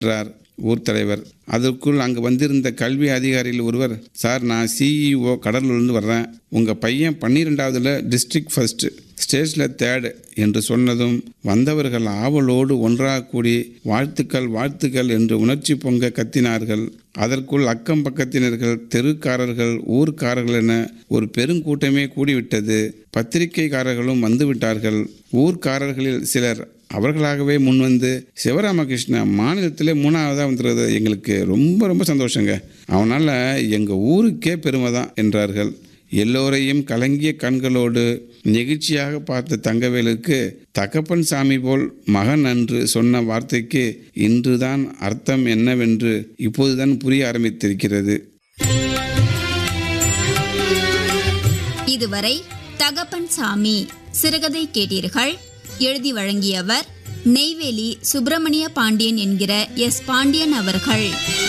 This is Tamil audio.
என்றார் ஊர் தலைவர் அதற்குள் அங்கு வந்திருந்த கல்வி அதிகாரியில் ஒருவர் சார் நான் சிஇஓ கடலூர்லேருந்து வர்றேன் உங்கள் பையன் பன்னிரெண்டாவதுல டிஸ்ட்ரிக்ட் ஃபர்ஸ்ட் ஸ்டேஜில் தேர்டு என்று சொன்னதும் வந்தவர்கள் ஆவலோடு ஒன்றாக கூடி வாழ்த்துக்கள் வாழ்த்துக்கள் என்று உணர்ச்சி பொங்க கத்தினார்கள் அதற்குள் அக்கம் பக்கத்தினர்கள் தெருக்காரர்கள் ஊர்க்காரர்கள் என ஒரு பெருங்கூட்டமே கூடிவிட்டது பத்திரிகைக்காரர்களும் வந்துவிட்டார்கள் ஊர்க்காரர்களில் சிலர் அவர்களாகவே முன்வந்து சிவராமகிருஷ்ண மாநிலத்திலே மூணாவதாக வந்துடுறது எங்களுக்கு ரொம்ப ரொம்ப சந்தோஷங்க அவனால் எங்கள் ஊருக்கே பெருமை தான் என்றார்கள் எல்லோரையும் கலங்கிய கண்களோடு நெகிழ்ச்சியாக பார்த்த தங்கவேலுக்கு தகப்பன் சாமி போல் மகன் அன்று சொன்ன வார்த்தைக்கு இன்றுதான் அர்த்தம் என்னவென்று இப்போதுதான் புரிய ஆரம்பித்திருக்கிறது இதுவரை தகப்பன் சாமி சிறுகதை கேட்டீர்கள் எழுதி வழங்கியவர் நெய்வேலி சுப்பிரமணிய பாண்டியன் என்கிற எஸ் பாண்டியன் அவர்கள்